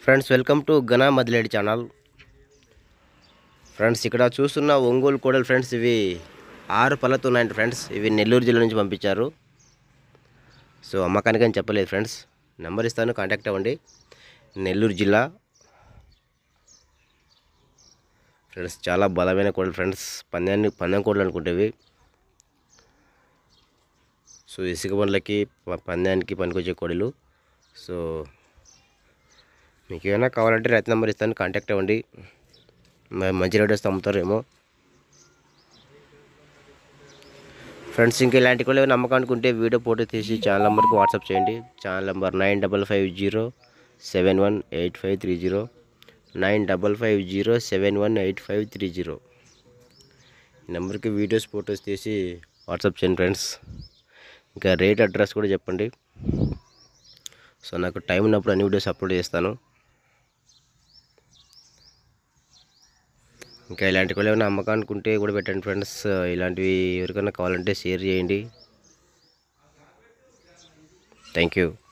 friends welcome to గనా మదిలేడి channel friends ఇక్కడ చూస్తున్న ఒంగోలు కోడలు ఫ్రెండ్స్ ఇవి ఆరు పళ్ళతో ఉన్నాయంట ఫ్రెండ్స్ ఇవి నెల్లూరు జిల్లా నుంచి పంపించారు సో అమ్మకానికి అని చెప్పలేదు ఫ్రెండ్స్ నెంబర్ ఇస్తాను కాంటాక్ట్ అవ్వండి నెల్లూరు జిల్లా ఫ్రెండ్స్ చాలా బలమైన కోడలు ఫ్రెండ్స్ పందాన్ని పందెం కోడలు అనుకుంటేవి సో ఇసుక బండ్లకి ప- పందానికి పనికొచ్చే కోడలు సో మీకు ఏమైనా కావాలంటే రైతు నెంబర్ ఇస్తాను కాంటాక్ట్ అవ్వండి మ- మంచి రేట్ వస్తే అమ్ముతారేమో ఫ్రెండ్స్ ఇంకా ఇలాంటి కూడా ఏమైనా అమ్మకానికి ఉంటే వీడియో ఫోటో తీసి ఛానల్ నెంబర్కి వాట్సాప్ చేయండి channel number nine double five zero seven one eight five three zero nine double five zero seven one eight five three zero ఈ నెంబర్కి వీడియోస్ ఫొటోస్ తీసి వాట్సాప్ చేయండి ఫ్రెండ్స్ ఇంకా రేట్ అడ్రస్ కూడా చెప్పండి సో నాకు టైం ఉన్నప్పుడు అన్ని వీడియోస్ అప్లోడ్ చేస్తాను ఇంకా ఇలాంటి కూడా ఏమైనా అమ్మకానికి ఉంటే కూడా పెట్టండి ఫ్రెండ్స్ ఇలాంటివి ఎవరికైనా కావాలంటే షేర్ చేయండి థ్యాంక్ యూ